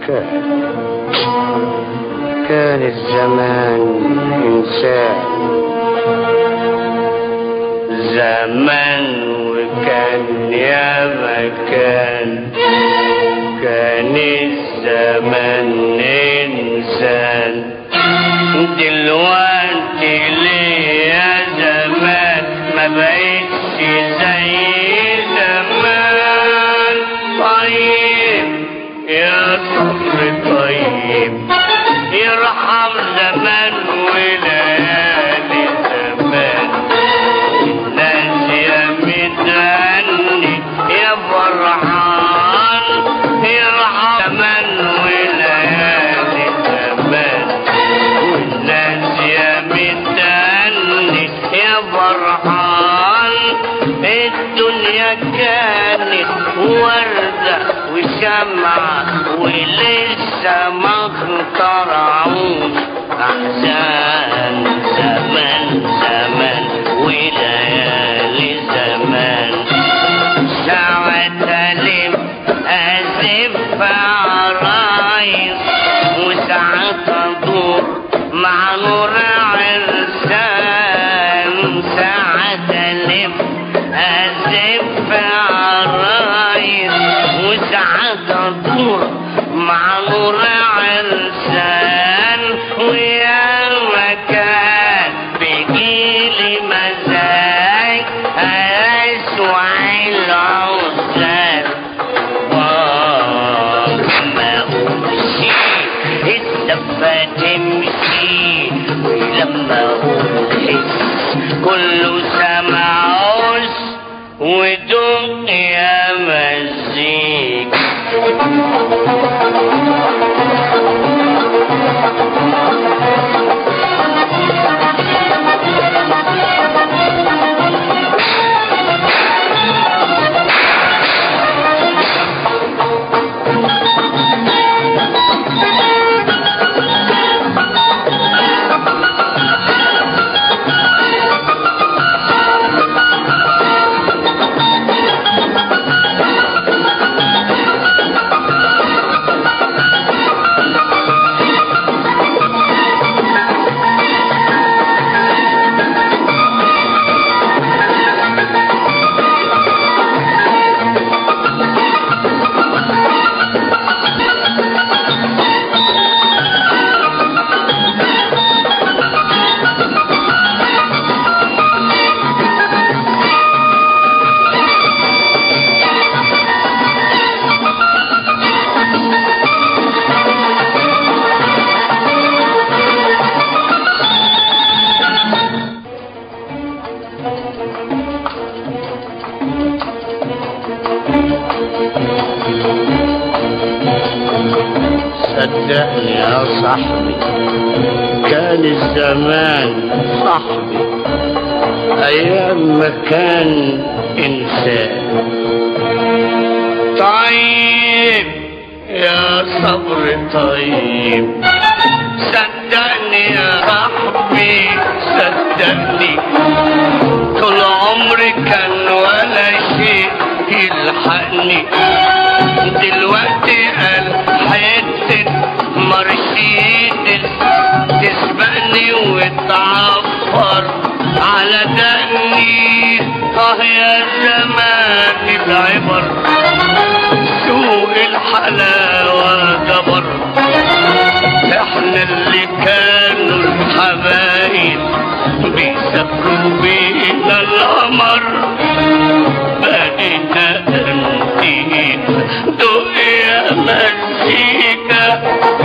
كان كان الزمان إنسان زمان وكان يا مكان كان الزمان إنسان دلوقتي ليه يا زمان ما بقتش زي زمان طيب يا صبر طيب يرحم زمان وليالي زمان الناس يا متغني يا فرحان يرحم زمان وليالي زمان والناس يا متغني يا فرحان الدنيا كانت وردة وشمعة ولسه ما اخترعوش أحزان زمان زمان وليالي زمان ساعة ألف أزف عرايس وساعة أدور مع نور عرسان ساعة ألف أزف عرايس وساعة أدور مع نور عرسان ويا مكان بيجيلي مزاج أسوع العزال ما أمشي الدفة تمشي ولما أحس كله سمعوش ودنيا مزيك صدقني يا صاحبي كان الزمان صاحبي ايام ما كان انسان طيب يا صبر طيب صدقني يا صاحبي صدقني طول عمري كان ولا شيء يلحقني دلوقتي قال حتة مرشيدس تسبقني وتعفر على دقني اه يا زمان العبر سوق الحلاوة جبر احنا اللي كانوا الحبايب بيسافروا بينا القمر بقينا انتين دق يا مزيكا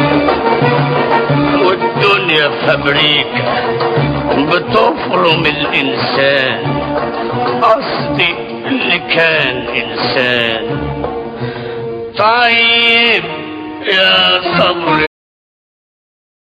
والدنيا فابريكا بتفرم الانسان قصدي اللي كان انسان طيب يا صبر